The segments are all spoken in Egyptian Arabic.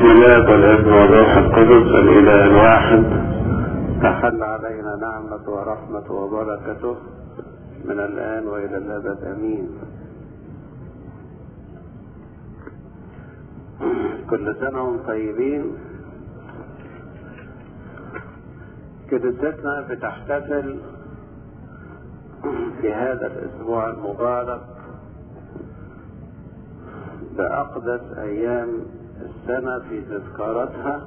الاب والابن والروح القدس الاله الواحد تحل علينا نعمة ورحمة وبركته من الآن وإلى الأبد أمين كل سنة وانتم طيبين كنيستنا بتحتفل في هذا الأسبوع المبارك بأقدس أيام السنة في تذكارتها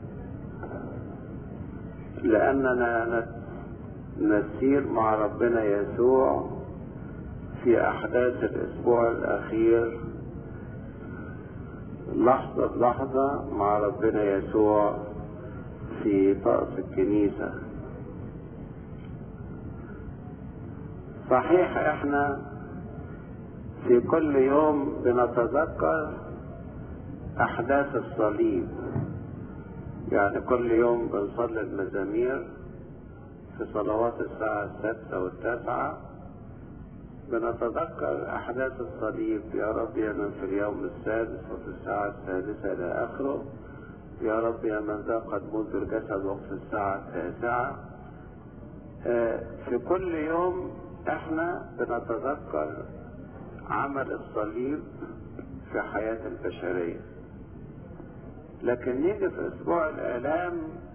لأننا نسير مع ربنا يسوع في أحداث الأسبوع الأخير لحظة بلحظة مع ربنا يسوع في طقس الكنيسة صحيح احنا في كل يوم بنتذكر احداث الصليب يعني كل يوم بنصلي المزامير في صلوات الساعة السادسة والتاسعة بنتذكر أحداث الصليب يا رب يا من في اليوم السادس وفي الساعة السادسة إلى آخره يا رب يا من ذاق الموت الجسد وقت الساعة التاسعة في كل يوم احنا بنتذكر عمل الصليب في حياة البشرية لكن نيجي في اسبوع الالام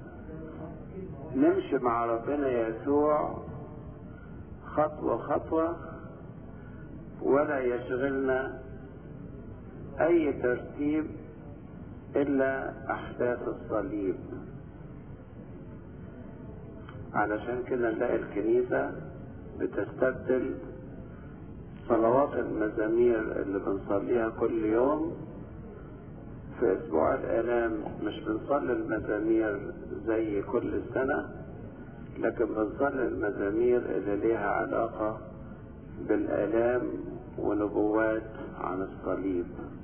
نمشي مع ربنا يسوع خطوة خطوة ولا يشغلنا اي ترتيب الا احداث الصليب علشان كده نلاقي الكنيسة بتستبدل صلوات المزامير اللي بنصليها كل يوم في اسبوع الالام مش بنصلي المزامير زي كل سنة لكن بنصلي المزامير اللي ليها علاقة بالالام ونبوات عن الصليب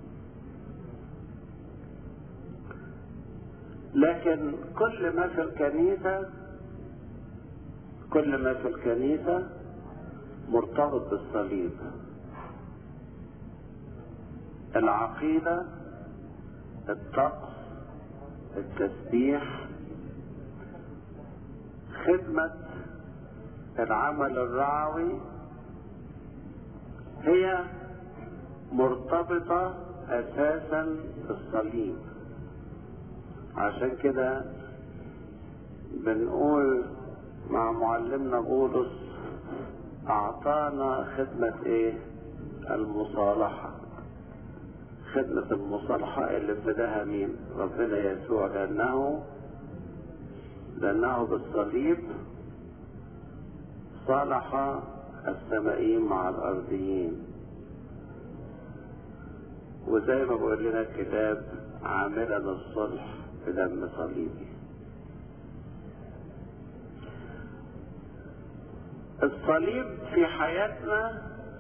لكن كل ما في الكنيسة كل ما في الكنيسة مرتبط بالصليب العقيدة الطقس التسبيح خدمة العمل الرعوي هي مرتبطة أساسا بالصليب عشان كده بنقول مع معلمنا بولس أعطانا خدمة إيه؟ المصالحة خدمة المصالحة اللي ابتداها مين؟ ربنا يسوع لأنه لأنه بالصليب صالح السمائيين مع الأرضيين وزي ما بيقول لنا الكتاب عاملا الصلح بدم صليبي الصليب في حياتنا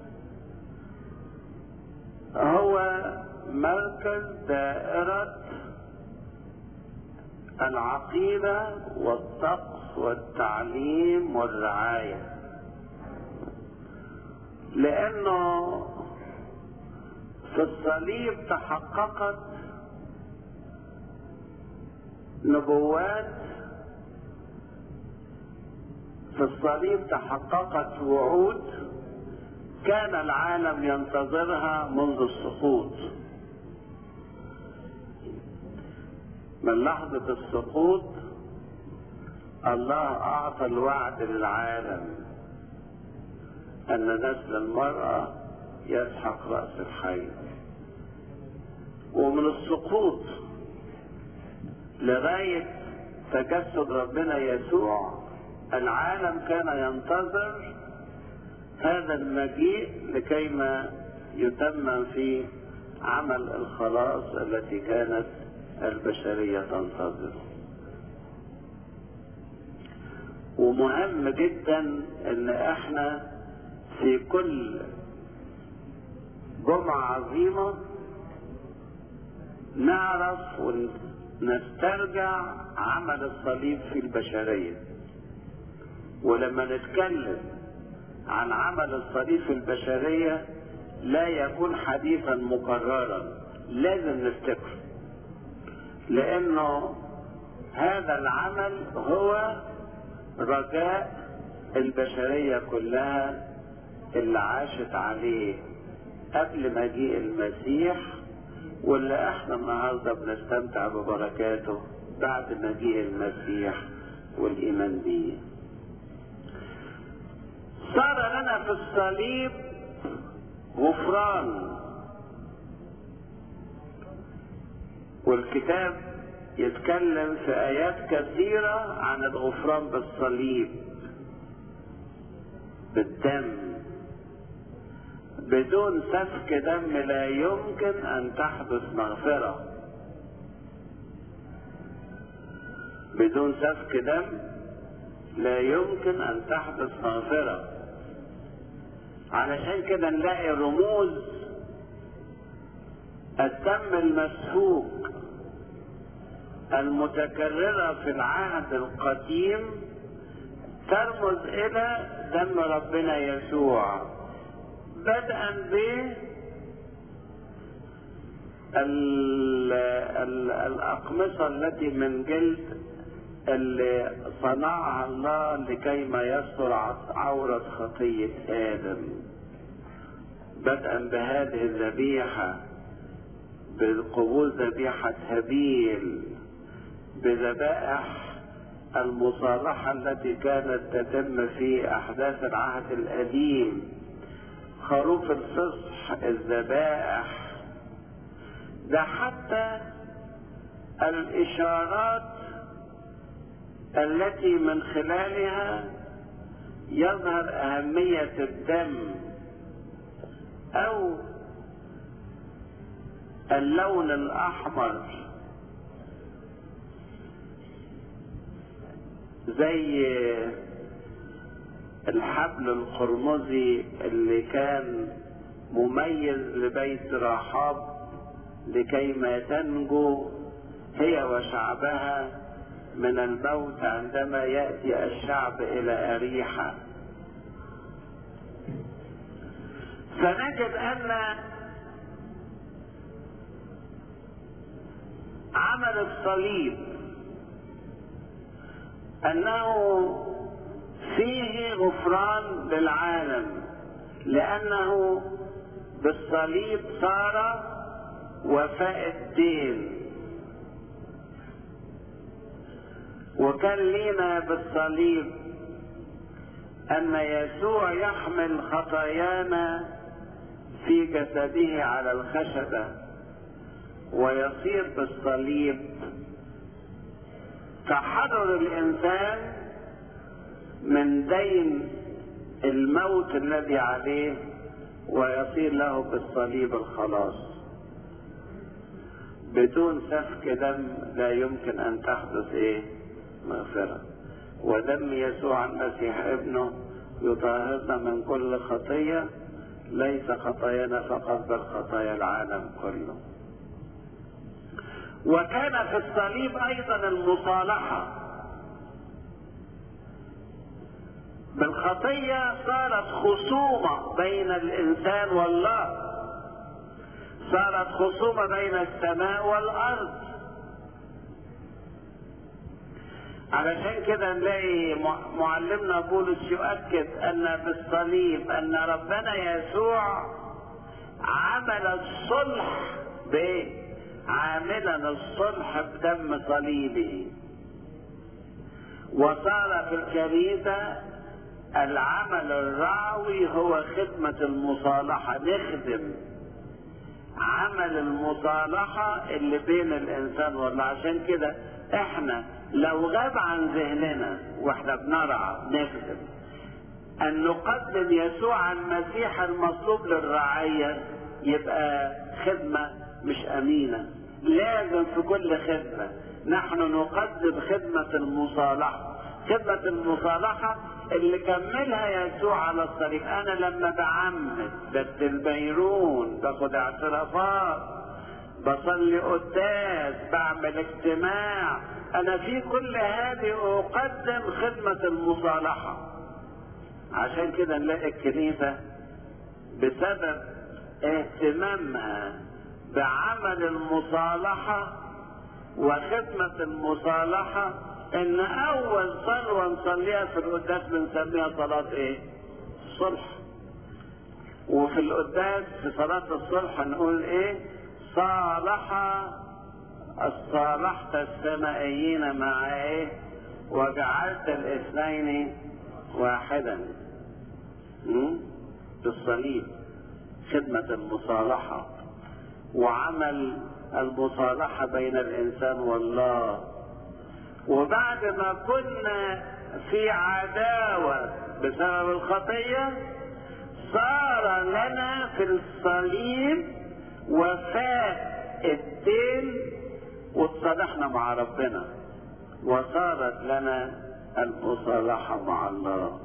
هو مركز دائرة العقيدة والطقس والتعليم والرعاية لأنه في الصليب تحققت نبوات في الصليب تحققت وعود كان العالم ينتظرها منذ السقوط من لحظة السقوط الله أعطى الوعد للعالم أن نسل المرأة يسحق رأس الحي ومن السقوط لغاية تجسد ربنا يسوع العالم كان ينتظر هذا المجيء لكيما يتمم فيه عمل الخلاص التي كانت البشرية تنتظر ومهم جدا ان احنا في كل جمعة عظيمة نعرف ونسترجع عمل الصليب في البشرية ولما نتكلم عن عمل الصليب في البشرية لا يكون حديثا مكررا لازم نفتكره لانه هذا العمل هو رجاء البشرية كلها اللي عاشت عليه قبل مجيء المسيح واللي احنا النهارده بنستمتع ببركاته بعد مجيء المسيح والايمان به. صار لنا في الصليب غفران والكتاب يتكلم في ايات كثيره عن الغفران بالصليب بالدم بدون سفك دم لا يمكن ان تحدث مغفره بدون سفك دم لا يمكن ان تحدث مغفره علشان كده نلاقي رموز الدم المسفوك المتكررة في العهد القديم ترمز إلى دم ربنا يسوع بدءا ب الأقمصة التي من جلد اللي صنعها الله لكي ما يستر عورة خطية آدم بدءا بهذه الذبيحة بقبول ذبيحة هابيل بذبائح المصالحة التي كانت تتم في أحداث العهد القديم خروف الفصح الذبائح ده حتى الإشارات التي من خلالها يظهر أهمية الدم أو اللون الأحمر زي الحبل القرمزي اللي كان مميز لبيت رحاب لكي ما تنجو هي وشعبها من الموت عندما يأتي الشعب إلى أريحة فنجد أن عمل الصليب أنه فيه غفران للعالم لأنه بالصليب صار وفاء الدين وكان لينا بالصليب أن يسوع يحمل خطايانا في جسده على الخشبة ويصير بالصليب تحرر الإنسان من دين الموت الذي عليه ويصير له بالصليب الخلاص بدون سفك دم لا يمكن أن تحدث إيه مغفرة ودم يسوع المسيح ابنه يطهرنا من كل خطية ليس خطايانا فقط بل خطايا العالم كله وكان في الصليب ايضا المصالحة بالخطية صارت خصومة بين الانسان والله صارت خصومة بين السماء والارض علشان كده نلاقي معلمنا بولس يؤكد ان بالصليب ان ربنا يسوع عمل الصلح بايه عاملا الصلح بدم صليبه وصار في الكنيسة العمل الرعوي هو خدمة المصالحة نخدم عمل المصالحة اللي بين الإنسان والله عشان كده احنا لو غاب عن ذهننا واحنا بنرعى نخدم أن نقدم يسوع المسيح المطلوب للرعية يبقى خدمة مش أمينة لازم في كل خدمة نحن نقدم خدمة المصالحة خدمة المصالحة اللي كملها يسوع على الصليب أنا لما بعمد بدي البيرون باخد اعترافات بصلي قداس بعمل اجتماع أنا في كل هذه أقدم خدمة المصالحة عشان كده نلاقي الكنيسة بسبب اهتمامها بعمل المصالحة وخدمة المصالحة ان اول صلوة نصليها في القداس بنسميها صلاة ايه الصلح وفي القداس في صلاة الصلح نقول ايه صالح صالحت السمائيين مع ايه وجعلت الاثنين واحدا في الصليب خدمة المصالحة وعمل المصالحة بين الإنسان والله وبعد ما كنا في عداوة بسبب الخطية صار لنا في الصليب وفاء الدين واتصالحنا مع ربنا وصارت لنا المصالحة مع الله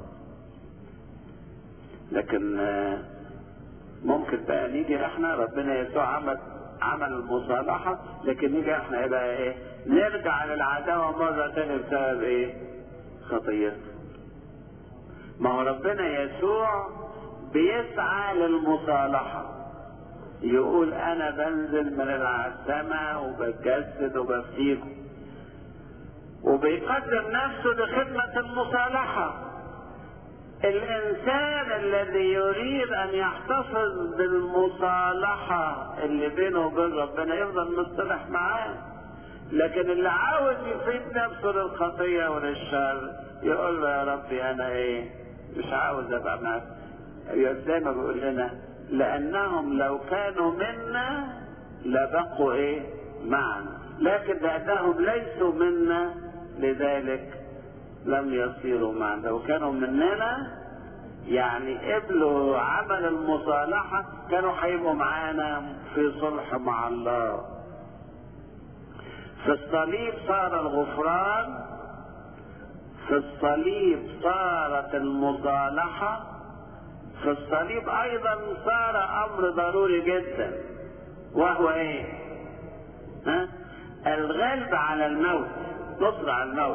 لكن ممكن بقى نيجي احنا ربنا يسوع عمل عمل المصالحة لكن نيجي احنا بقى ايه نرجع للعداوة مرة تانية بسبب ايه خطيتنا ما هو ربنا يسوع بيسعى للمصالحة يقول انا بنزل من السماء وبتجسد وبفتيكم وبيقدم نفسه لخدمة المصالحة الانسان الذي يريد ان يحتفظ بالمصالحة اللي بينه وبين ربنا يفضل مصطلح معاه لكن اللي عاوز يفيد نفسه للخطية وللشر يقول له يا ربي انا ايه مش عاوز ابقى معاك زي ما بيقول لنا لانهم لو كانوا منا لبقوا ايه معنا لكن لانهم ليسوا منا لذلك لم يصيروا معنا لو كانوا مننا يعني قبلوا عمل المصالحة كانوا هيبقوا معانا في صلح مع الله في الصليب صار الغفران في الصليب صارت المصالحة في الصليب ايضا صار امر ضروري جدا وهو ايه ها الغلب على الموت نصر على الموت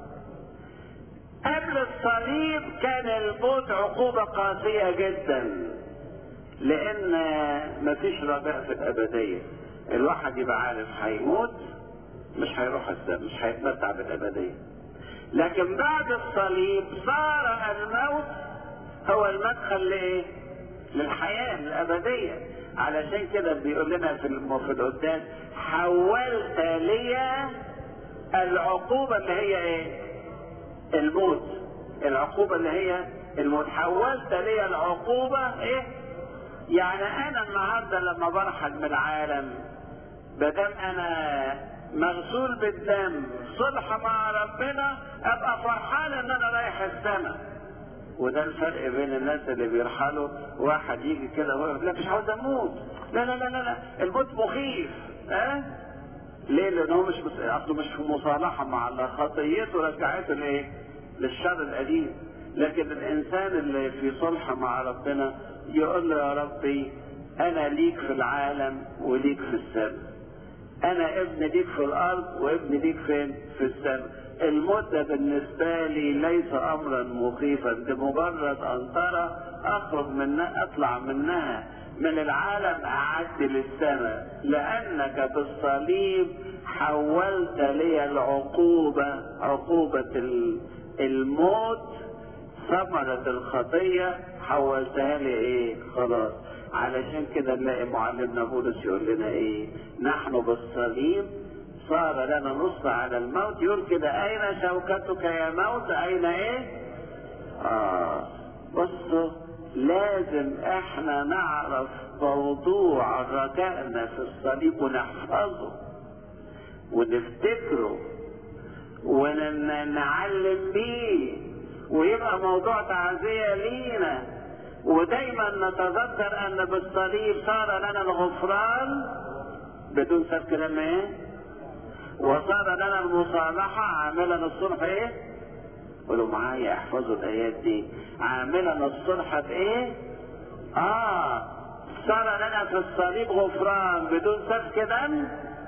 قبل الصليب كان الموت عقوبة قاسية جدا لان مفيش رجاء في الابدية الواحد يبقى عارف هيموت مش هيروح السماء مش هيتمتع بالابدية لكن بعد الصليب صار الموت هو المدخل لايه للحياة الابدية علشان كده بيقول لنا في في القداس حولت لي العقوبة اللي هي ايه الموت العقوبة اللي هي الموت حولت لي العقوبة ايه يعني انا النهاردة لما برحل من العالم بدل انا مغسول بالدم صلح مع ربنا ابقى فرحان ان انا رايح السماء وده الفرق بين الناس اللي بيرحلوا واحد يجي كده ويقول لا مش عاوز اموت لا لا لا لا, لا. الموت مخيف ها أه؟ ليه؟ لان هو مش مس... اصله مش في مصالحه مع الله خطيته رجعته لايه؟ للشر القديم لكن الانسان اللي في صلح مع ربنا يقول له يا ربي انا ليك في العالم وليك في السماء انا ابن ليك في الارض وابن ليك فين؟ في السماء الموت ده بالنسبة لي ليس أمرا مخيفا بمجرد أن ترى أخرج منها أطلع منها من العالم أعد للسماء لأنك بالصليب حولت لي العقوبة عقوبة الموت ثمرة الخطية حولتها لي إيه خلاص علشان كده نلاقي معلمنا بولس يقول لنا إيه نحن بالصليب صار لنا نص على الموت يقول كده اين شوكتك يا موت اين ايه اه بصوا لازم احنا نعرف موضوع رجائنا في الصليب ونحفظه ونفتكره ونعلم بيه ويبقى موضوع تعزية لينا ودايما نتذكر ان بالصليب صار لنا الغفران بدون سبك لما ايه وصار لنا المصالحة عاملا الصلح ايه قولوا معايا احفظوا الايات دي عاملا الصلح بايه اه صار لنا في الصليب غفران بدون سفك دم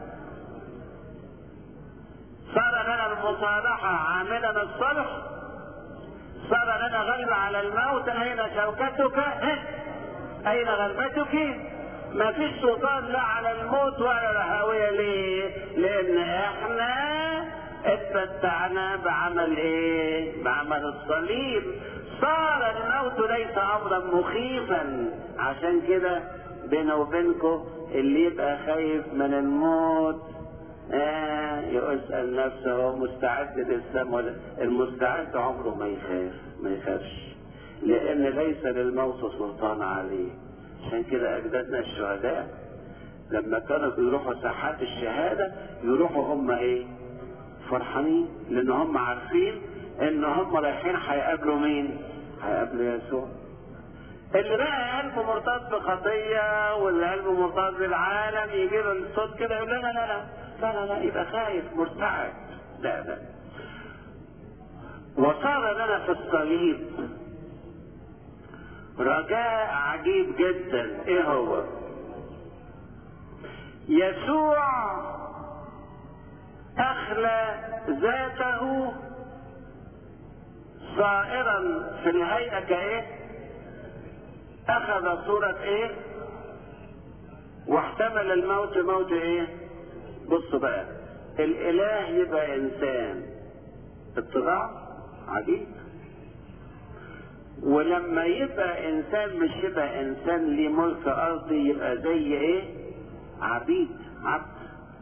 صار لنا المصالحة عاملا الصلح صار لنا غلبة على الموت أين شوكتك؟ أين غلبتك؟ ما فيش سلطان لا على الموت ولا الهاوية ليه لان احنا اتمتعنا بعمل ايه بعمل الصليب صار الموت ليس امرا مخيفا عشان كده بينه وبينكم اللي يبقى خايف من الموت آه يسأل نفسه هو مستعد للسم ولا المستعد عمره ما يخاف ما يخافش لأن ليس للموت سلطان عليه عشان كده أجدادنا الشهداء لما كانوا بيروحوا ساحات الشهادة يروحوا هم إيه؟ فرحانين لأن هم عارفين إن هم رايحين هيقابلوا مين؟ هيقابلوا يسوع اللي بقى قلبه مرتبط بخطية واللي قلبه مرتبط بالعالم يجي له الصوت كده يقول لا لا لا لا لا لا, لا يبقى خايف مرتعب لا لا وصار لنا في الصليب رجاء عجيب جدا ايه هو يسوع اخلى ذاته صائرا في الهيئه كايه اخذ صورة ايه واحتمل الموت موت ايه بص بقى الاله يبقى انسان اتباع عجيب ولما يبقى انسان مش يبقى انسان ليه ملك ارضي يبقى زي ايه عبيد عبد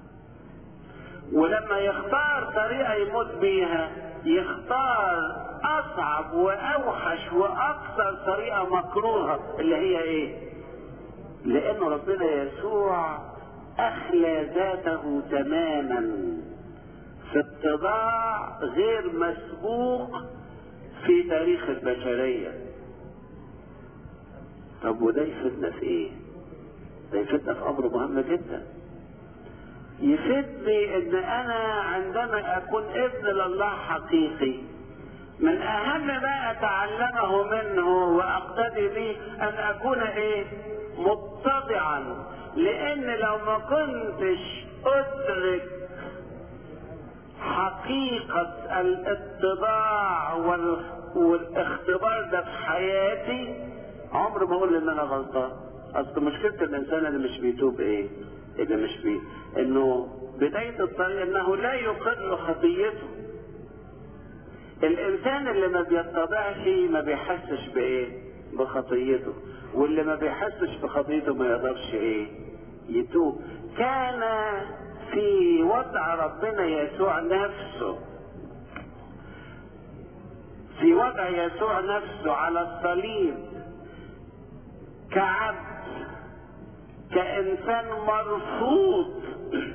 ولما يختار طريقة يموت بيها يختار اصعب واوحش واكثر طريقة مكروهة اللي هي ايه لان ربنا يسوع اخلى ذاته تماما في اتضاع غير مسبوق في تاريخ البشرية طب وده يفيدنا في ايه ده يفيدنا في امر مهم جدا يفيدني ان انا عندما اكون ابن لله حقيقي من اهم ما اتعلمه منه واقتدي به ان اكون ايه متضعا لان لو ما كنتش ادرك حقيقة الاتباع والاختبار ده في حياتي عمري ما اقول ان انا غلطان اصل مشكلة الانسان اللي مش بيتوب ايه اللي مش بيه انه بداية الطريق انه لا يقر خطيته الانسان اللي ما بيتبعش ما بيحسش بايه بخطيته واللي ما بيحسش بخطيته ما يقدرش ايه يتوب كان في وضع ربنا يسوع نفسه في وضع يسوع نفسه على الصليب كعبد كإنسان مرفوض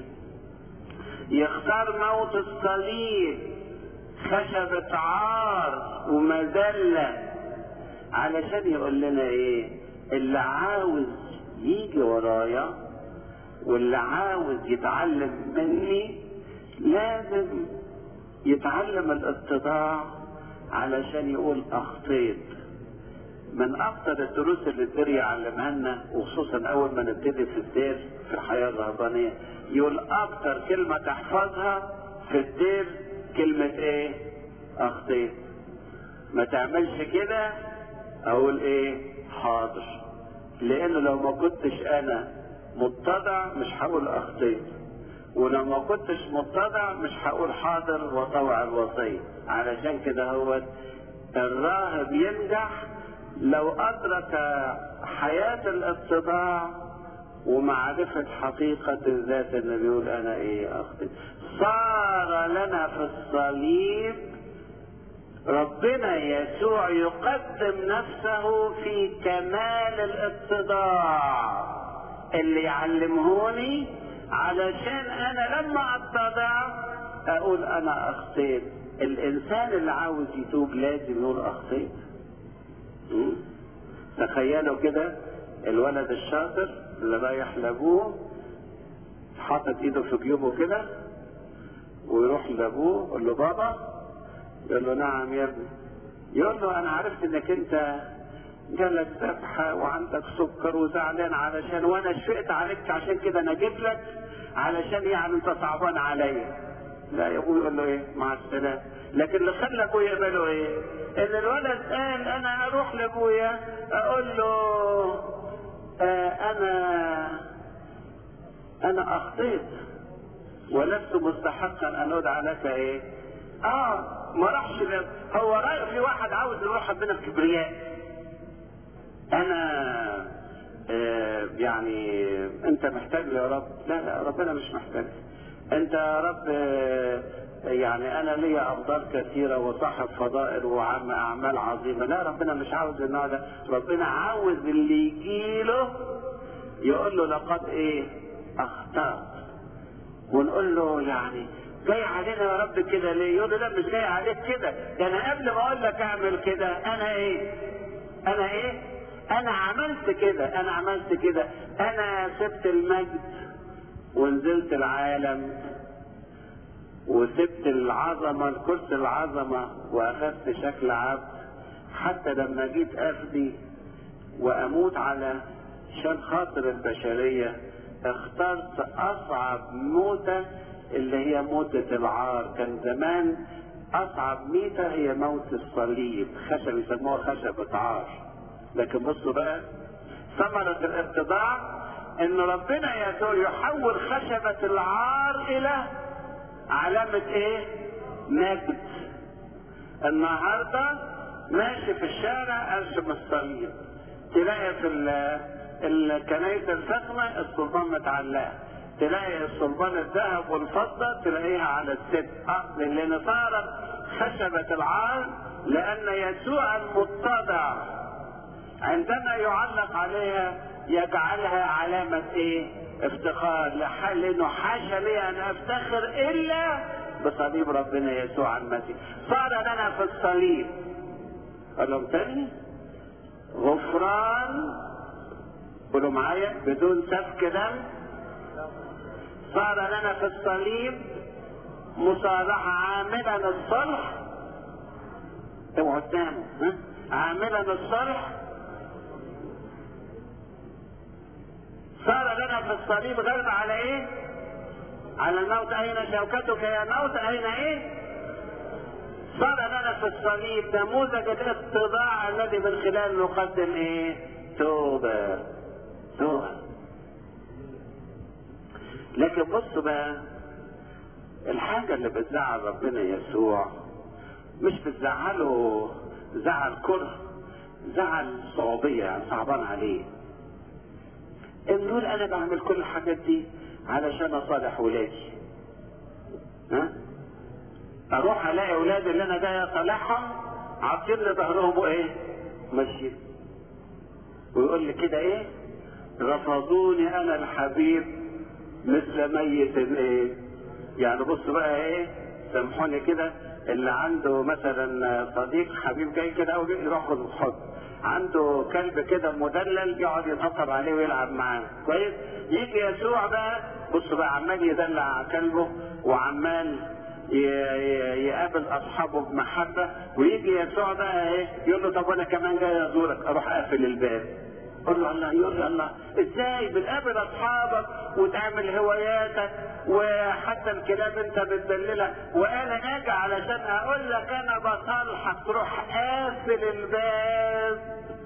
يختار موت الصليب خشبة عار ومذلة علشان يقول لنا ايه اللي عاوز يجي ورايا واللي عاوز يتعلم مني لازم يتعلم الاتضاع علشان يقول اخطيت من اكتر الدروس اللي الدير يعلمها لنا وخصوصا اول ما نبتدي في الدير في الحياه الرهبانيه يقول اكتر كلمه تحفظها في الدير كلمه ايه اخطيت ما تعملش كده اقول ايه حاضر لانه لو ما كنتش انا متضع مش هقول اخطيت ولو ما كنتش متضع مش هقول حاضر وطوع الوصيه علشان كده هو الراهب ينجح لو أدرك حياة الاتباع ومعرفة حقيقة الذات اللي بيقول أنا إيه أخطئ صار لنا في الصليب ربنا يسوع يقدم نفسه في كمال الاتضاع اللي يعلمهوني علشان أنا لما أتضع أقول أنا أخطيت الإنسان اللي عاوز يتوب لازم يقول أخطيت تخيلوا كده الولد الشاطر اللي رايح لابوه حاطط ايده في جيوبه كده ويروح لابوه يقول له بابا يقول له نعم يا ابني يقول له انا عرفت انك انت جالك ذبحة وعندك سكر وزعلان علشان وانا شفقت عليك عشان كده انا جيت لك علشان يعني انت صعبان عليا لا يا ابوي يقول له ايه مع السلامه لكن اللي خلى ابويا يقبله ايه؟ ان الولد قال انا اروح لابويا اقول له آه انا انا اخطيت ولست مستحقا ان ادعى لك ايه اه ما راحش هو رايح في واحد عاوز يروح ربنا بكبرياء انا آه يعني انت محتاج لي يا رب لا لا ربنا مش محتاج انت يا رب آه يعني انا ليا افضال كثيره وصاحب فضائل وعم اعمال عظيمه لا ربنا مش عاوز النوع ده ربنا عاوز اللي يجيله يقول له لقد ايه اخطات ونقول له يعني جاي علينا يا رب كده ليه يقول له لا مش جاي عليك كده ده انا قبل ما اقول لك اعمل كده انا ايه انا ايه انا عملت كده انا عملت كده انا سبت المجد ونزلت العالم وسبت العظمة الكرسي العظمة واخذت شكل عبد حتى لما جيت افدي واموت على شان خاطر البشرية اخترت اصعب موتة اللي هي موتة العار كان زمان اصعب ميتة هي موت الصليب خشب يسموها خشبة عار لكن بصوا بقى ثمرة الاتضاع ان ربنا يسوع يحول خشبة العار الى علامة ايه مجد النهاردة ماشي في الشارع ارسم الصليب تلاقي في الكنايس الفخمة السلطان متعلقة تلاقي الصلبان الذهب والفضة تلاقيها على الست أه لأن صارت خشبة العار لأن يسوع المتضع عندما يعلق عليها يجعلها علامة ايه افتخار لانه حاشا لي ان افتخر الا بصليب ربنا يسوع المسيح صار لنا في الصليب قال لهم تاني غفران قولوا معايا بدون سفك دم صار لنا في الصليب مصالحة عاملا الصلح اوعوا تناموا عاملا الصلح صار لنا في الصليب غلب على ايه على الموت اين شوكتك يا موت اين ايه صار لنا في الصليب نموذج الاتضاع الذي من خلاله نقدم ايه توبة توبة لكن بصوا بقى الحاجة اللي بتزعل ربنا يسوع مش بتزعله زعل كره زعل صعوبية يعني صعبان عليه ان نقول انا بعمل كل الحاجات دي علشان اصالح ولادي ها اروح الاقي اولادي اللي انا جاي اصالحهم عاطين لي ظهرهم وايه ماشيين ويقول لي كده ايه رفضوني انا الحبيب مثل ميت ايه يعني بص بقى ايه سامحوني كده اللي عنده مثلا صديق حبيب جاي كده او يروح خد حضن عنده كلب كده مدلل يقعد يتنطر عليه ويلعب معاه كويس يجي يسوع بقى بص بقى عمال يدلع كلبه وعمال يقابل اصحابه بمحبه ويجي يسوع بقى ايه يقول له طب انا كمان جاي ازورك اروح اقفل الباب قول له الله يقول له الله ازاي بتقابل اصحابك وتعمل هواياتك وحتى الكلاب انت بتدللها وانا اجي علشان اقول لك انا بصالحك تروح قافل الباب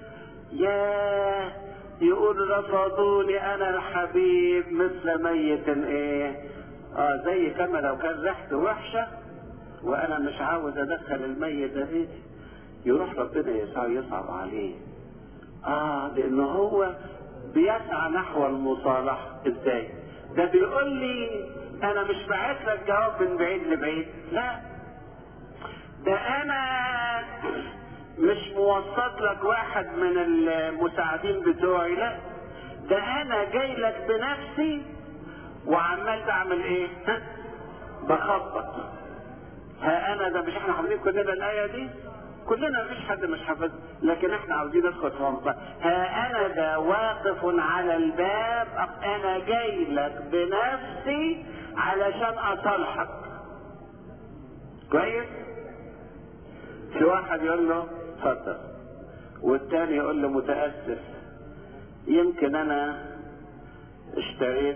يا يقول رفضوني انا الحبيب مثل ميت ايه اه زي كما لو كان ريحته وحشه وانا مش عاوز ادخل الميت ده بيتي يروح ربنا يسوع يصعب عليه اه لانه هو بيسعى نحو المصالحه ازاي ده بيقول لي انا مش بعت لك جواب من بعيد لبعيد لا ده انا مش موسط لك واحد من المساعدين بتوعي لا ده انا جاي لك بنفسي وعمال بعمل ايه ها بخبط ها انا ده مش احنا حافظين كلنا الايه دي كلنا مفيش حد مش حافظ لكن احنا عاوزين ندخل في عمق ها انا ده واقف على الباب انا جاي لك بنفسي علشان اصالحك كويس في واحد يقول له اتفضل والتاني يقول له متاسف يمكن انا اشتريت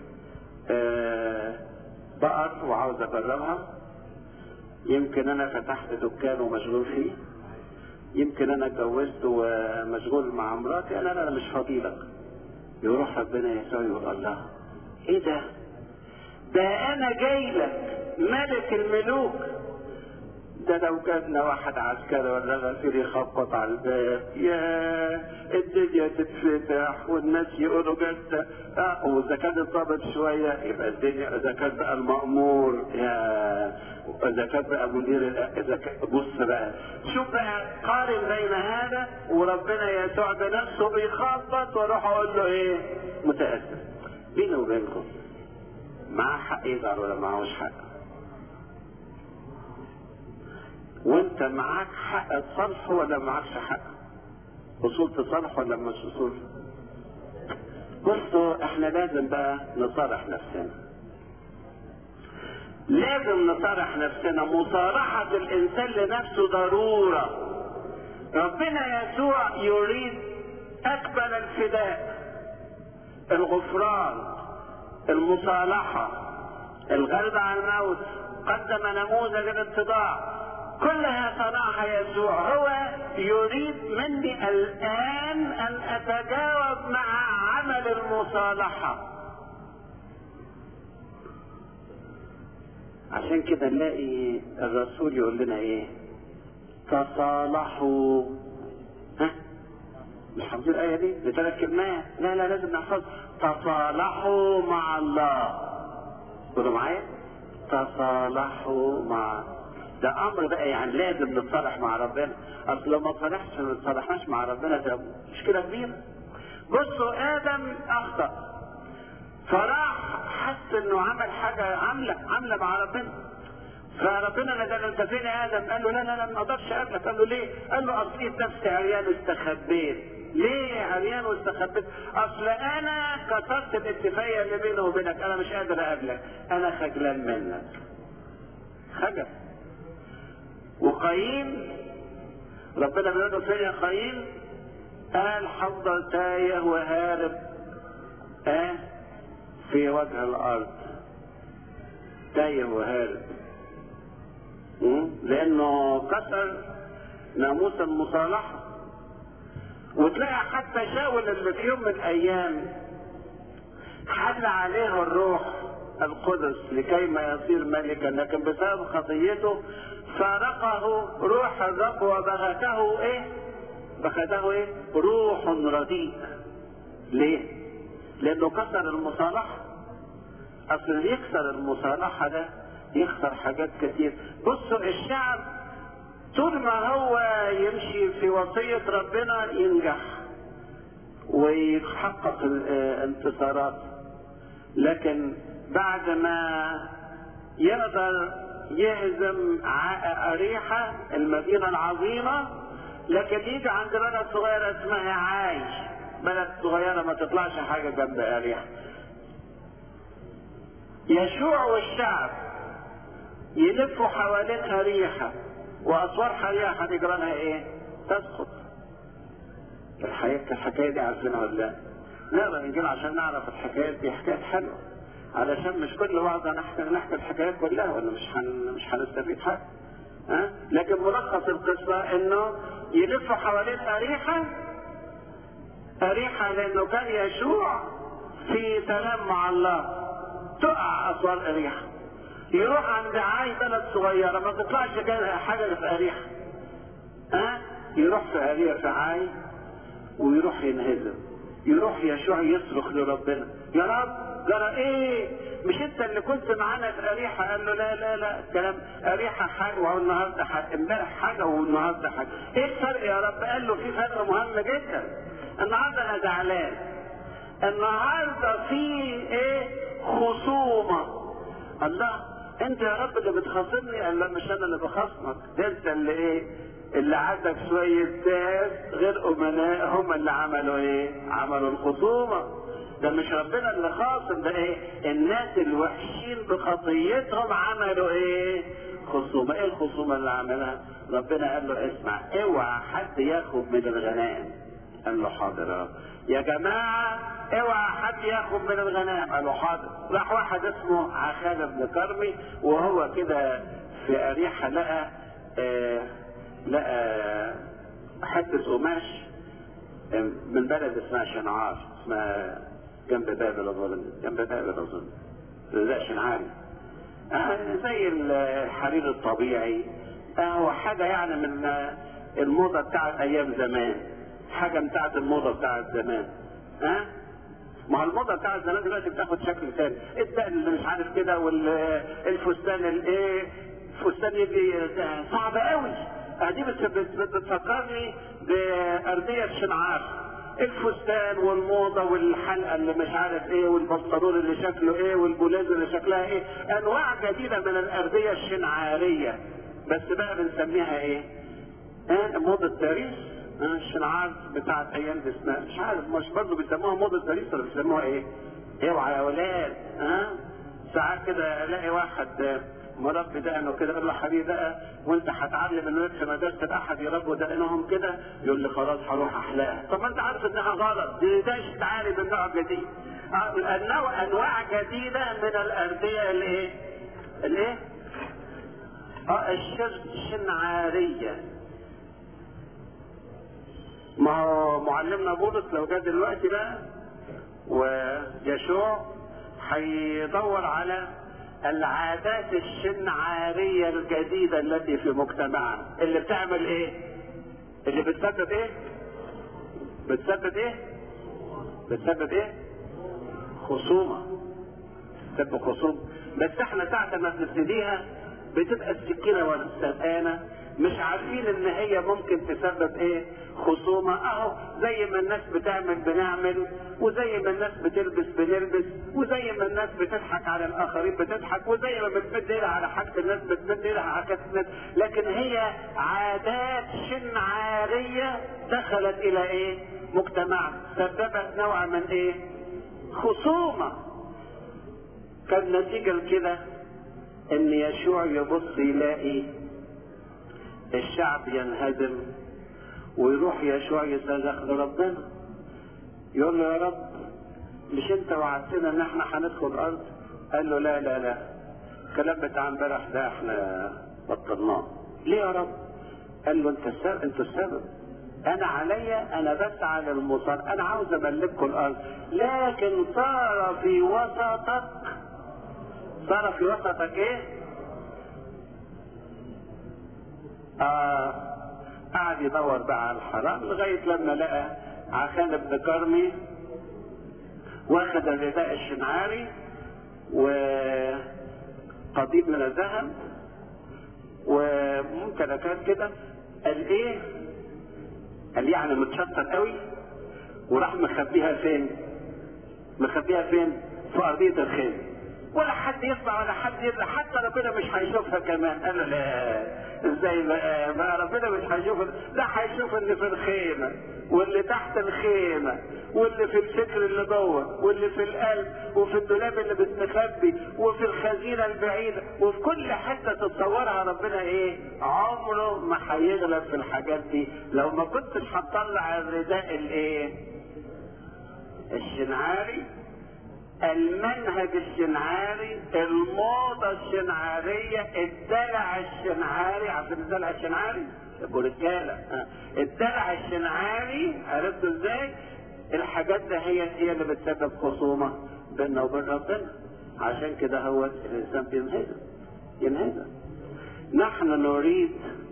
آه بقر وعاوز اجربها يمكن انا فتحت دكان ومشغول فيه يمكن انا اتجوزت ومشغول مع مراتي انا انا مش فاضي لك يروح ربنا يسوع يقول الله ايه ده ده انا جاي لك ملك الملوك ده لو جاتنا واحد عسكري ولا غفير يخبط على الباب يا الدنيا تتفتح والناس يقولوا جد اه واذا كان الضابط شويه يبقى الدنيا اذا كان بقى المامور يا اذا كان بقى مدير الأ- اذا كان بص بقى شوف بقى قارن بين هذا وربنا يسوع بنفسه بيخبط واروح اقول له ايه متاسف بيني وبينكم معاه حق يزعل ولا معهوش حق وانت معاك حق تصالحه ولا معكش حق اصول تصالح ولا مش اصول بصوا احنا لازم بقى نصالح نفسنا لازم نصالح نفسنا مصالحة الانسان لنفسه ضرورة ربنا يسوع يريد اكبر الفداء الغفران المصالحة الغلبة على الموت قدم نموذج الاتضاع كلها صنعها يسوع هو يريد مني الآن أن أتجاوب مع عمل المصالحة عشان كده نلاقي الرسول يقول لنا ايه تصالحوا ها مش حافظين الآية دي بثلاث كلمات لا لا لازم نحفظ تصالحوا مع الله قولوا معايا تصالحوا مع ده امر بقى يعني لازم نتصالح مع ربنا اصل لو ما تصالحش ما تصالحناش مع ربنا ده مشكله كبيره بصوا ادم اخطا فراح حس انه عمل حاجه عامله عامله مع ربنا فربنا نادى انت فين يا ادم؟ قال له لا لا لا ما اقدرش اقابلك، قال له ليه؟ قال له اصل لقيت نفسي عريان واستخبيت. ليه عريان واستخبيت؟ اصل انا كسرت الاتفاقيه اللي بيني وبينك، انا مش قادر اقابلك، انا خجلان منك. خجل. وقايين ربنا بيقول له فين يا قايين؟ قال حضر تايه وهارب آه في وجه الارض تايه وهارب م? لانه كسر ناموس المصالحه وتلاقي حتى شاول اللي في يوم من الايام حل عليه الروح القدس لكي ما يصير ملكا لكن بسبب خطيته فارقه روح الرب وبغته ايه بغته ايه روح رديء ليه لانه كسر المصالحه اصل اللي يكسر المصالحه ده يخسر حاجات كتير بصوا الشعب طول ما هو يمشي في وصية ربنا ينجح ويحقق الانتصارات لكن بعد ما يقدر يهزم أريحة المدينة العظيمة لكن يجي عند بلد صغيرة اسمها عايش بلد صغيرة ما تطلعش حاجة جنب أريحة يشوع والشعب يلفوا حوالين أريحة وأسوار أريحة تجرانها إيه؟ تسقط الحقيقة الحكاية دي عارفينها ولا لا؟ نقرا الإنجيل عشان نعرف الحكايات دي حكايات حلوة علشان مش كل وعظة نحكي نحكي الحكايات كلها ولا مش حن مش هنستفيد حاجة ها؟ لكن ملخص القصة إنه يلفوا حوالين أريحة أريحة لأنه كان يشوع في سلام مع الله تقع أسوار أريحة يروح عند عاي بلد صغيرة ما تطلعش حاجة في أريحة ها يروح في أريحة في عاي ويروح ينهزم يروح يشوع يصرخ لربنا يا رب جرى ايه مش انت اللي كنت معانا في اريحه قال له لا لا لا كلام اريحه حاجه والنهارده حاجه امبارح حاجه والنهارده حاجه ايه الفرق يا رب قال له في فرق مهم جدا النهارده انا زعلان النهارده في ايه خصومه الله انت يا رب اللي بتخاصمني قال لا مش انا اللي بخاصمك ده انت اللي ايه اللي عندك شوية ناس غير أمناء هم اللي عملوا إيه؟ عملوا الخصومة. ده مش ربنا اللي خاصم ده إيه؟ الناس الوحشين بخطيتهم عملوا إيه؟ خصومة، إيه الخصومة اللي عملها؟ ربنا قال له اسمع اوعى حد ياخد من الغنائم. قال له حاضر يا رب. يا جماعة اوعى حد ياخد من الغنائم، قال له حاضر. راح واحد اسمه عخان بن كرمي وهو كده في أريحة لقى آه لقى حتة قماش من بلد اسمها شنعار اسمها جنب بابل اظن جنب بابل اظن لا شنعاري آه زي الحرير الطبيعي آه هو حاجة يعني من الموضة بتاعت أيام زمان حاجة بتاعت الموضة بتاعت زمان ها آه؟ ما هو الموضة بتاعت زمان دلوقتي بتاخد شكل ثاني الدقن اللي مش عارف كده والفستان الايه فستان يجي صعب قوي دي بتفكرني بأردية شنعار الفستان والموضه والحلقه اللي مش عارف ايه والبنطلون اللي شكله ايه والبولاز اللي شكلها ايه انواع جديده من الارديه الشنعاريه بس بقى بنسميها ايه؟ ها موضه باريس ها الشنعار بتاعت ايام دي اسمها مش عارف مش برضه بيسموها موضه باريس ولا بيسموها ايه؟ اوعى يا ولاد ها ساعات كده الاقي واحد مربي دقنه كده اقول له حبيبي بقى وانت هتعلم الولاد في مدرسه الاحد يربوا دقنهم كده يقول لي خلاص هروح احلاها طب ما انت عارف انها غلط دي ده تعالي من نوع جديد انواع انواع جديده من الارديه الايه؟ الايه؟ اه الشنعاريه ما هو معلمنا بولس لو جه دلوقتي بقى ويشوع هيدور على العادات الشنعارية الجديدة التي في مجتمعنا اللي بتعمل ايه اللي بتسبب ايه بتسبب ايه بتسبب ايه خصومة بتسبب خصومة بس احنا ساعة ما بنبتديها بتبقى السكينة والسرقانة مش عارفين ان هي ممكن تسبب ايه خصومة اهو زي ما الناس بتعمل بنعمل وزي ما الناس بتلبس بنلبس وزي ما الناس بتضحك على الاخرين بتضحك وزي ما بتمد ايدها على حاجة الناس بتمد ايدها على حاجة الناس لكن هي عادات شنعارية دخلت الى ايه مجتمع سببت نوع من ايه خصومة كان نتيجة لكده ان يشوع يبص يلاقي الشعب ينهزم ويروح يشوع يصرخ لربنا يقول له يا رب مش انت وعدتنا ان احنا هندخل الارض قال له لا لا لا الكلام بتاع امبارح ده احنا بطلناه ليه يا رب قال له انت السبب انت السبب انا عليا انا بسعى للمصر انا عاوز املككم الارض لكن صار في وسطك صار في وسطك ايه آه قعد يدور بقى على الحرام لغاية لما لقى عخان بن كرمي واخد الرداء الشنعاري وقضيب من الذهب وممتلكات كده قال ايه قال يعني متشطر قوي وراح مخبيها فين مخبيها فين في ارضية الخيل ولا حد يسمع ولا حد يدري حتى ربنا مش هيشوفها كمان قال له لا ازاي بقى بقى ربنا مش هيشوف لا هيشوف اللي في الخيمة واللي تحت الخيمة واللي في الفكر اللي جوه واللي في القلب وفي الدولاب اللي مستخبي وفي الخزينة البعيدة وفي كل حتة تتصورها ربنا ايه عمره ما هيغلب في الحاجات دي لو ما كنتش هتطلع الرداء الايه الشنعاري المنهج الشنعاري الموضة الشنعارية الدلع الشنعاري عارفين الدلع الشنعاري؟ يبقوا رجالة الدلع الشنعاري عرفتوا ازاي؟ الحاجات ده هي هي اللي بتسبب خصومة بيننا وبين ربنا عشان كده هو الإنسان بينهزم ينهزم نحن نريد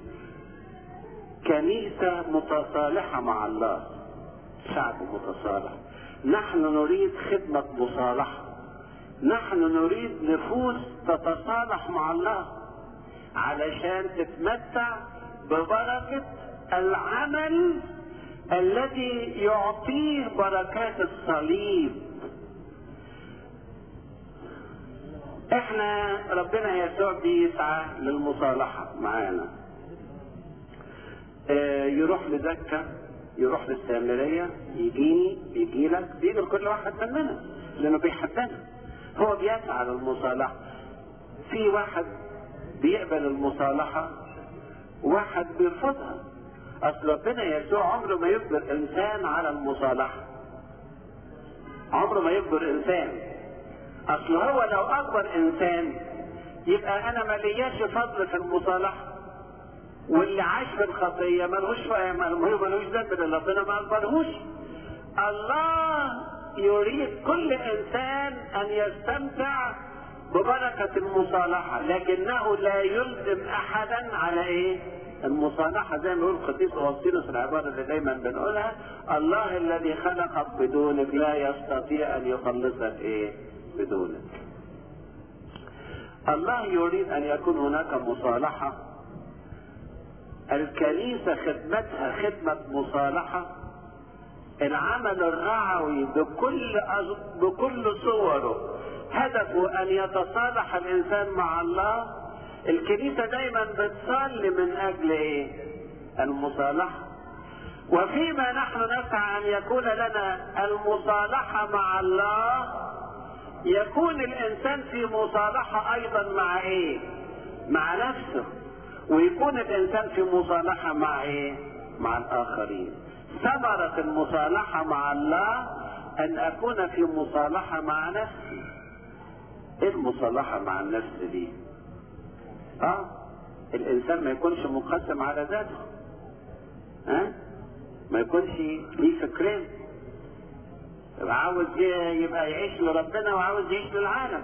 كنيسة متصالحة مع الله شعب متصالح نحن نريد خدمة مصالحة نحن نريد نفوس تتصالح مع الله علشان تتمتع ببركة العمل الذي يعطيه بركات الصليب احنا ربنا يسوع بيسعى للمصالحة معانا اه يروح لزكا يروح للسامرية يجيني يجي لك بيجي لكل واحد مننا لانه بيحبنا هو بيسعى للمصالحة في واحد بيقبل المصالحة واحد بيرفضها اصل ربنا يسوع عمره ما يجبر انسان على المصالحة عمره ما يجبر انسان اصل هو لو اكبر انسان يبقى انا ما لياش فضل في المصالحه واللي عاش في الخطيه ملهوش ملهوش ذنب لان ربنا ما اقبلهوش الله يريد كل انسان ان يستمتع ببركة المصالحة لكنه لا يلزم احدا على ايه المصالحة زي ما يقول القديس أوسطينوس العبارة اللي دايما بنقولها الله الذي خلقك بدونك لا يستطيع أن يخلصك إيه بدونك الله يريد أن يكون هناك مصالحة الكنيسة خدمتها خدمة مصالحة العمل الرعوي بكل أز... بكل صوره هدفه أن يتصالح الإنسان مع الله الكنيسة دايما بتصلي من أجل إيه؟ المصالحة وفيما نحن نسعى أن يكون لنا المصالحة مع الله يكون الإنسان في مصالحة أيضا مع إيه؟ مع نفسه ويكون الإنسان في مصالحة مع إيه؟ مع الآخرين ثمرة المصالحة مع الله أن أكون في مصالحة مع نفسي إيه المصالحة مع النفس دي؟ اه الانسان ما يكونش منقسم على ذاته ها أه؟ ما يكونش ليه فكرين يبقى عاوز يبقى يعيش لربنا وعاوز يعيش للعالم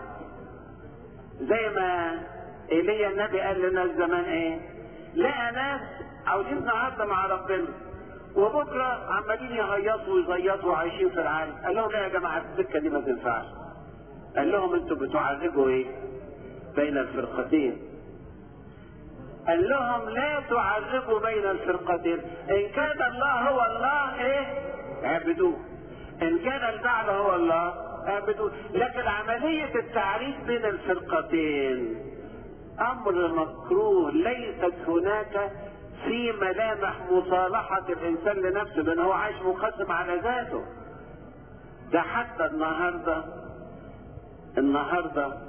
زي ما ايليا النبي قال لنا زمان ايه لقى ناس عاوزين النهارده مع ربنا وبكره عمالين يهيصوا ويزيطوا وعايشين في العالم قال لهم لا يا جماعه السكه دي ما تنفعش قال لهم انتوا بتعالجوا ايه بين الفرقتين قال لهم لا تعذبوا بين الفرقتين ان كان الله هو الله ايه اعبدوه ان كان البعل هو الله اعبدوه لكن عملية التعريف بين الفرقتين امر مكروه ليست هناك في ملامح مصالحة الانسان لنفسه لان هو عايش منقسم على ذاته ده حتى النهارده النهارده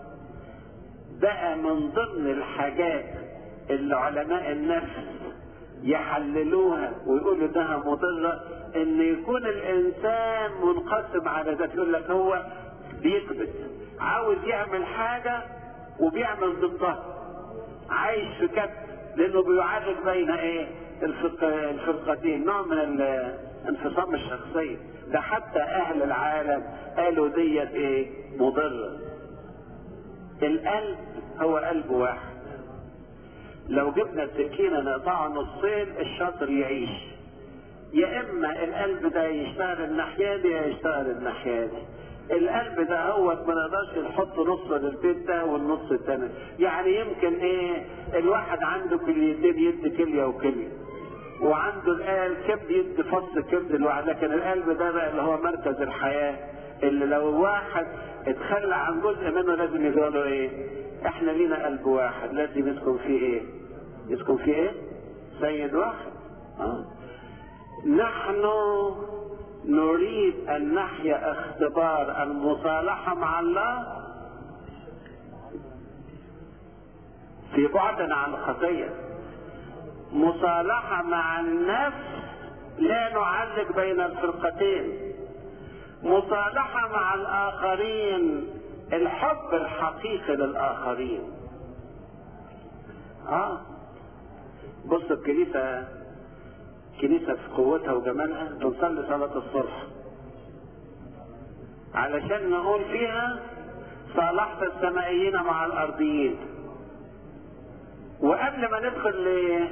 بقى من ضمن الحاجات اللي علماء النفس يحللوها ويقولوا انها مضرة ان يكون الانسان منقسم على ذات يقول لك هو بيكبت عاوز يعمل حاجة وبيعمل ضدها عايش في كبت لانه بيعالج بين ايه الفرق الفرقتين نوع من انفصام الشخصية ده حتى اهل العالم قالوا ديت ايه مضرة القلب هو قلب واحد لو جبنا السكينة نقطعه نصين الشاطر يعيش يا اما القلب ده يشتغل الناحية دي يا يشتغل الناحية دي القلب ده هو ما نقدرش نحط نص للبيت ده والنص التاني يعني يمكن ايه الواحد عنده كليتين يدي كلية وكلية وعنده الكبد يدي فص كبد الواحد لكن القلب ده بقى اللي هو مركز الحياة اللي لو واحد اتخلى عن جزء منه لازم يقولوا ايه احنا لينا قلب واحد لازم يسكن فيه ايه يسكن فيه ايه سيد واحد آه. نحن نريد ان نحيا اختبار المصالحة مع الله في بعدنا عن الخطية مصالحة مع النفس لا نعلق بين الفرقتين مصالحة مع الآخرين الحب الحقيقي للآخرين اه بص الكنيسة كنيسة في قوتها وجمالها بنصلي صلاة الصبح علشان نقول فيها صالحت السمائيين مع الأرضيين وقبل ما ندخل ل...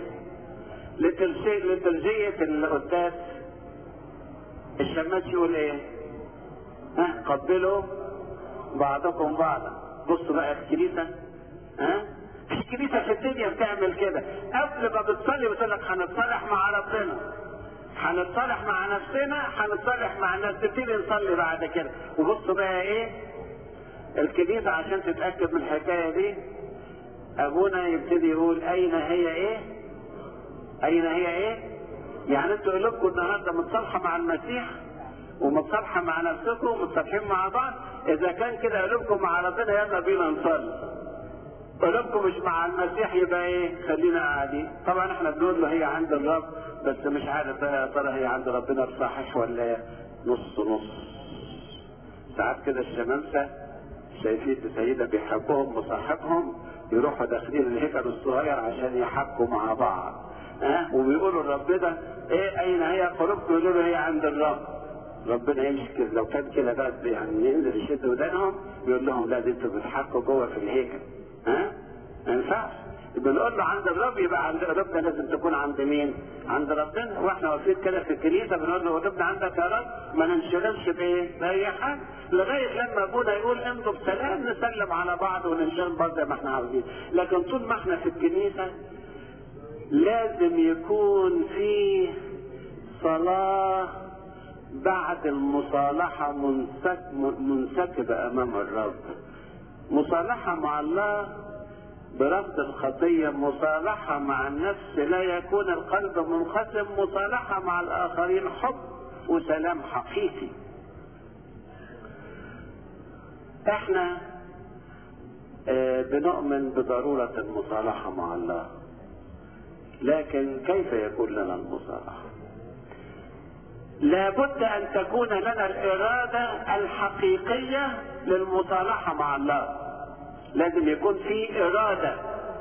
لترجية القداس الشماس يقول ايه؟ ها قبلوا بعضكم بعضا بصوا بقى الكنيسة ها في كنيسة في الدنيا بتعمل كده قبل ما بتصلي بتقول لك هنتصالح مع ربنا هنتصالح مع نفسنا هنتصالح مع الناس نبتدي نصلي بعد كده وبصوا بقى ايه الكنيسة عشان تتأكد من الحكاية دي ابونا يبتدي يقول اين هي ايه اين هي ايه يعني انتوا قلوبكم النهارده متصالحه مع المسيح ومتصالحه مع نفسكم ومتصالحين مع بعض اذا كان كده قلوبكم مع ربنا يلا بينا نصلي قلوبكم مش مع المسيح يبقى ايه خلينا قاعدين طبعا احنا بنقول له هي عند الرب بس مش عارف بقى يا ترى هي عند ربنا بصحيح ولا نص نص ساعات كده الشمامسه شايفين سيدة بيحبهم مصاحبهم يروحوا داخلين الهيكل الصغير عشان يحكوا مع بعض ها أه؟ وبيقولوا الرب ده ايه اين هي قلوبكم يقولوا هي عند الرب ربنا يمسك لو كان كده بقى يعني ينزل يشد ودانهم يقول لهم لا دي انتوا بتحكوا جوه في الهيكل ها ما ينفعش بنقول له عند الرب يبقى عند قلوبنا لازم تكون عند مين؟ عند ربنا واحنا واقفين كده في الكنيسه بنقول له قلوبنا عندك يا رب ما ننشغلش بايه؟ باي حاجه لغايه لما ابونا يقول امضوا بسلام نسلم على بعض وننشغل بعض زي ما احنا عاوزين لكن طول ما احنا في الكنيسه لازم يكون في صلاه بعد المصالحه منسك منسكبه امام الرب مصالحه مع الله برفض الخطية مصالحة مع النفس لا يكون القلب منقسم مصالحة مع الآخرين حب وسلام حقيقي احنا اه بنؤمن بضرورة المصالحة مع الله لكن كيف يكون لنا المصالحة لابد ان تكون لنا الارادة الحقيقية للمصالحة مع الله لازم يكون في إرادة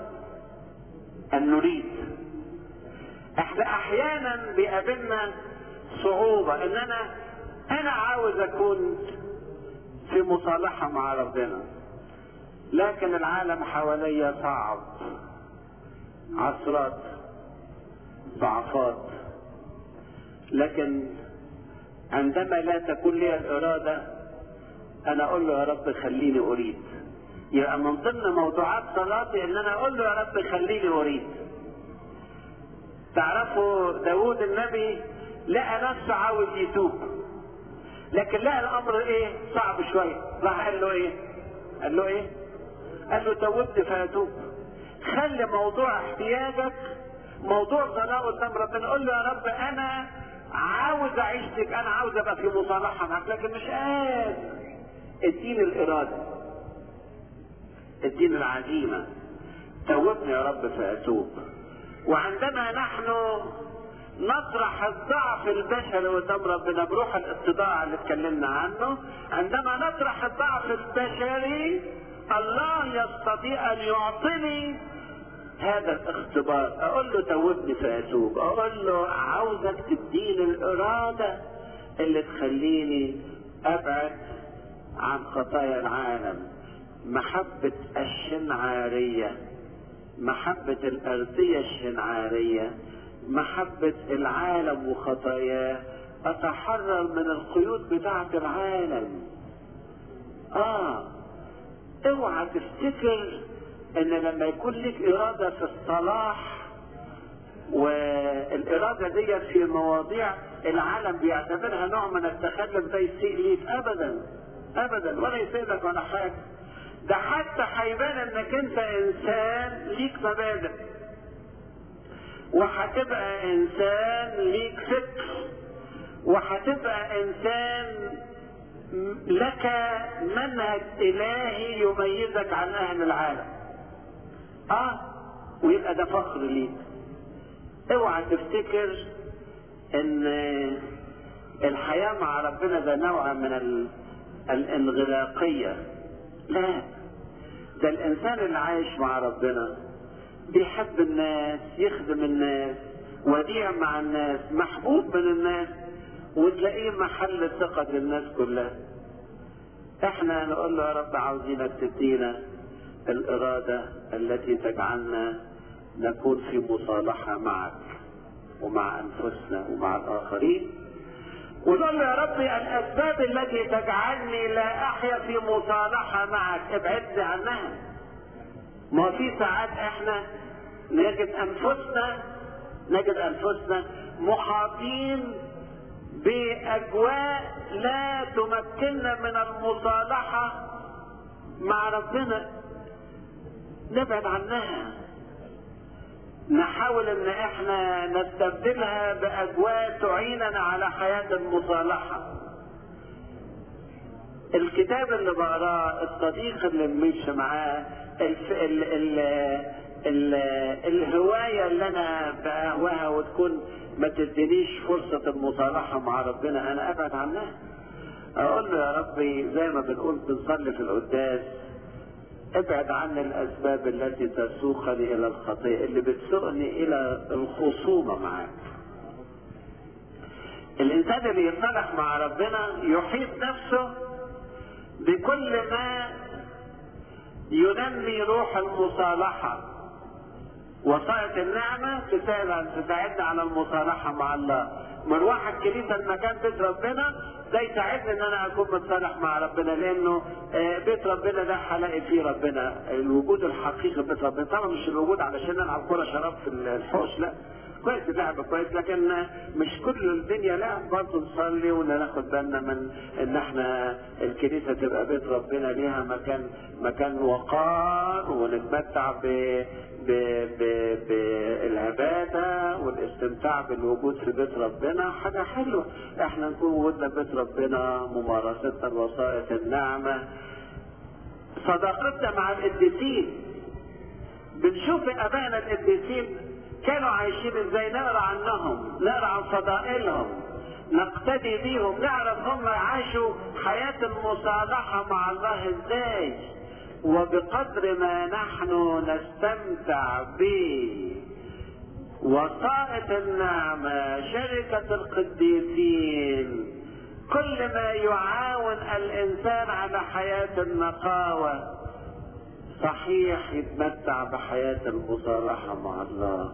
أن نريد احنا أحيانا بيقابلنا صعوبة إن أنا أنا عاوز أكون في مصالحة مع ربنا لكن العالم حواليا صعب عصرات ضعفات لكن عندما لا تكون لي الإرادة أنا أقول له يا رب خليني أريد يبقى من ضمن موضوعات صلاتي ان انا اقول له يا رب خليني اريد تعرفوا داود النبي لقى نفسه عاوز يتوب لكن لقى الامر ايه صعب شويه راح قال له ايه قال له ايه قال له توبت فاتوب خلي موضوع احتياجك موضوع صلاه قدام ربنا قول له يا رب انا عاوز اعيش لك انا عاوز ابقى في مصالحه معك لكن مش قادر اديني الاراده اديني العزيمة توبني يا رب فأتوب وعندما نحن نطرح الضعف البشري قدام ربنا بروح الاتضاع اللي اتكلمنا عنه عندما نطرح الضعف البشري الله يستطيع ان يعطيني هذا الاختبار اقول له توبني فاتوب اقول له عاوزك تديني الاراده اللي تخليني ابعد عن خطايا العالم محبة الشنعارية محبة الأرضية الشنعارية محبة العالم وخطاياه أتحرر من القيود بتاعة العالم آه اوعى تفتكر ان لما يكون لك ارادة في الصلاح والارادة دي في مواضيع العالم بيعتبرها نوع من التخلف ده يسيء ليك ابدا ابدا ولا يسيء لك ولا حاجة ده حتى هيبان انك انت انسان ليك مبادئ وهتبقى انسان ليك فكر وهتبقى انسان لك منهج الهي يميزك عن اهل العالم اه ويبقى ده فخر ليك اوعى تفتكر ان الحياة مع ربنا ده نوع من ال... الانغلاقية لا ده الانسان اللي عايش مع ربنا بيحب الناس يخدم الناس وديع مع الناس محبوب من الناس وتلاقيه محل ثقة الناس كلها احنا نقول له يا رب عاوزينك تدينا الإرادة التي تجعلنا نكون في مصالحة معك ومع أنفسنا ومع الآخرين ونقول له يا ربي الأسباب التي تجعلني لا أحيا في مصالحة معك ابعدني عنها ما في ساعات احنا نجد أنفسنا نجد أنفسنا محاطين بأجواء لا تمكننا من المصالحة مع ربنا نبعد عنها نحاول ان احنا نستبدلها باجواء تعيننا على حياة المصالحة الكتاب اللي بقراه الصديق اللي بنمشي معاه الف... ال... ال... ال... الهواية اللي انا بقهوها وتكون ما تدينيش فرصة المصالحة مع ربنا انا ابعد عنها اقول له يا ربي زي ما بنقول بنصلي في القداس ابعد عني الاسباب التي تسوقني الى الخطيئة اللي بتسوقني الى الخصومة معاك الانسان اللي يتصالح مع ربنا يحيط نفسه بكل ما ينمي روح المصالحة وصاية النعمة تساعد تساعدنا على المصالحة مع الله مروح الكنيسة المكان بيت ربنا ده يساعدني ان انا اكون متصالح مع ربنا لانه بيت ربنا ده هلاقي فيه ربنا الوجود الحقيقي في بيت ربنا طبعا مش الوجود علشان نلعب كرة شراب في الحوش لا كويس اللعب كويس لكن مش كل الدنيا لعب برضه نصلي وناخد بالنا من ان احنا الكنيسه تبقى بيت ربنا ليها مكان مكان وقار ونتمتع ب بالعبادة والاستمتاع بالوجود في بيت ربنا حاجة حلوة احنا نكون وجودنا بيت ربنا ممارستنا الوسائط النعمة صداقتنا مع القديسين بنشوف ابائنا القديسين كانوا عايشين ازاي نقرا عنهم نقرا عن فضائلهم نقتدي بيهم نعرف هم عاشوا حياة المصالحة مع الله ازاي وبقدر ما نحن نستمتع ب وسائط النعمة شركة القديسين كل ما يعاون الإنسان على حياة النقاوة صحيح يتمتع بحياة المصالحة مع الله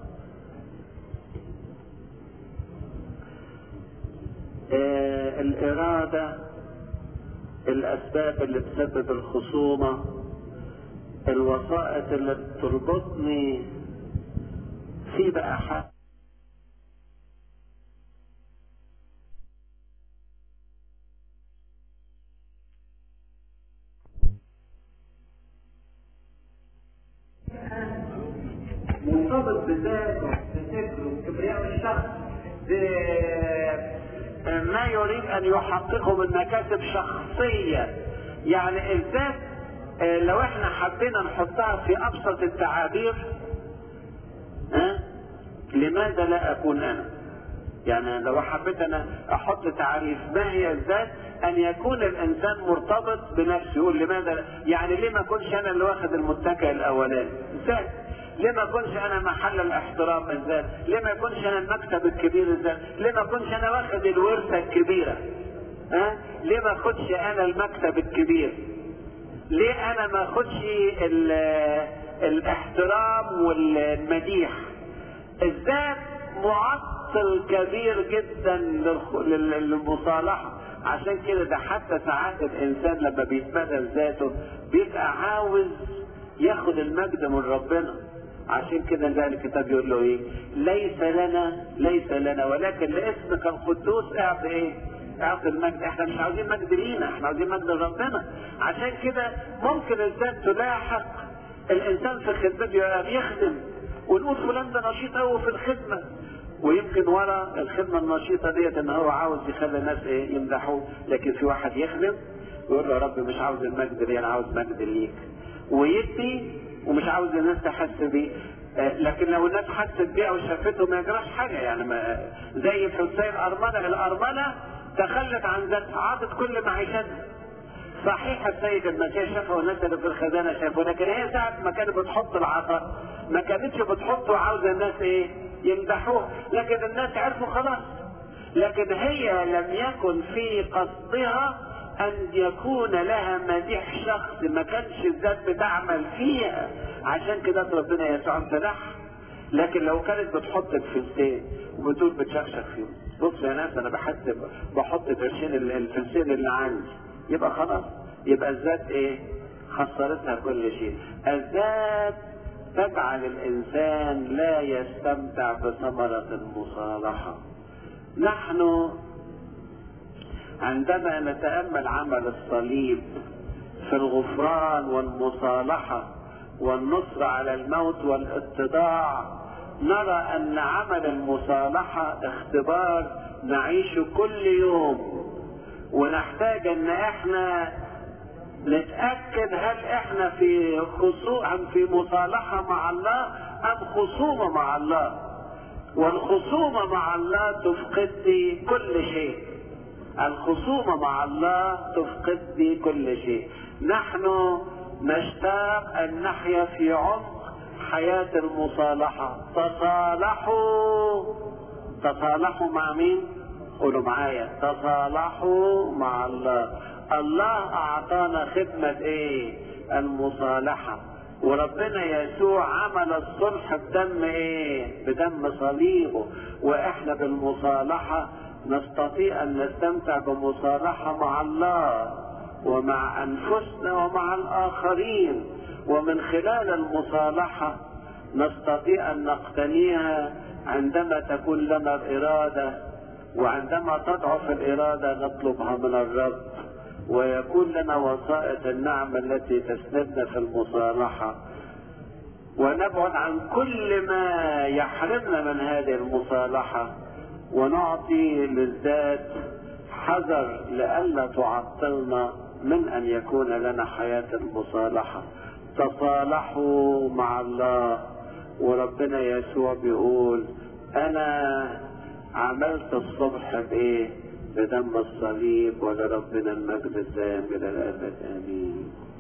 آه الإرادة الأسباب اللي تسبب الخصومة الوسائط اللي بتربطني في بقى حق مرتبط بذاته بفكره بكبرياء الشخص ما يريد ان يحققه من مكاسب شخصيه يعني الذات لو احنا حبينا نحطها في ابسط التعابير ها لماذا لا اكون انا يعني لو حبيت انا احط تعريف ما هي الذات ان يكون الانسان مرتبط بنفسه يقول لماذا يعني ليه ما اكونش انا اللي واخد المتكئ الاولاني ذات ليه ما اكونش انا محل الاحترام الذات ليه ما اكونش انا المكتب الكبير الذات ليه ما اكونش انا واخد الورثه الكبيره ها ليه ما اخدش انا المكتب الكبير ليه انا ما اخدش الاحترام والمديح الذات معطل كبير جدا للمصالحه عشان كده ده حتى ساعات الانسان لما بيتبادل ذاته بيبقى عاوز ياخد المجد من ربنا عشان كده ده الكتاب يقول له ايه ليس لنا ليس لنا ولكن لاسمك القدوس اعطي ايه اعطي المجد احنا مش عاوزين مجد لينا احنا عاوزين مجد لربنا عشان كده ممكن الذات تلاحق الانسان في خدمته يبقى يخدم ونقول فلان ده نشيط قوي في الخدمه ويمكن ورا الخدمه النشيطه ديت ان هو عاوز يخلي الناس ايه يمدحوه لكن في واحد يخدم ويقول له يا رب مش عاوز المجد ليه انا عاوز مجد ليك ويدي ومش عاوز الناس تحس بيه آه لكن لو الناس حست بيه او شافته ما يجراش حاجه يعني ما زي حسين ارمله الارمله تخلت عن ذاتها عاطت كل معيشتها صحيح السيد المسيح شافه والناس اللي في الخزانه شافه لكن هي ساعه ما كانت بتحط العطاء ما كانتش بتحطه وعاوزه الناس ايه يمدحوه لكن الناس عرفوا خلاص لكن هي لم يكن في قصدها ان يكون لها مديح شخص ما كانش الذات بتعمل فيها عشان كده ربنا يسوع امتدحها لكن لو كانت بتحط الفلسين وبتقول بتشخشخ فيهم بص يا ناس انا بحسب بحط قرشين الفلسين اللي عندي يبقى خلاص يبقى الذات ايه خسرتها كل شيء الذات تجعل الانسان لا يستمتع بثمرة المصالحة نحن عندما نتأمل عمل الصليب في الغفران والمصالحة والنصر على الموت والاتضاع نرى ان عمل المصالحة اختبار نعيشه كل يوم ونحتاج ان احنا نتأكد هل احنا في خصوم في مصالحة مع الله ام خصومة مع الله والخصومة مع الله تفقدني كل شيء الخصومة مع الله تفقدني كل شيء نحن نشتاق ان نحيا في عمق حياة المصالحة تصالحوا تصالحوا مع مين قولوا معايا تصالحوا مع الله الله اعطانا خدمة ايه المصالحة وربنا يسوع عمل الصلح بدم ايه بدم صليبه واحنا بالمصالحة نستطيع ان نستمتع بمصالحة مع الله ومع انفسنا ومع الاخرين ومن خلال المصالحة نستطيع ان نقتنيها عندما تكون لنا الاراده وعندما تضعف الاراده نطلبها من الرب ويكون لنا وسائط النعمه التي تسندنا في المصالحه ونبعد عن كل ما يحرمنا من هذه المصالحه ونعطي للذات حذر لئلا تعطلنا من ان يكون لنا حياه المصالحه تصالحوا مع الله وربنا يسوع بيقول انا عملت الصبح بايه بدم الصليب ولربنا المجد الدائم الى الابد امين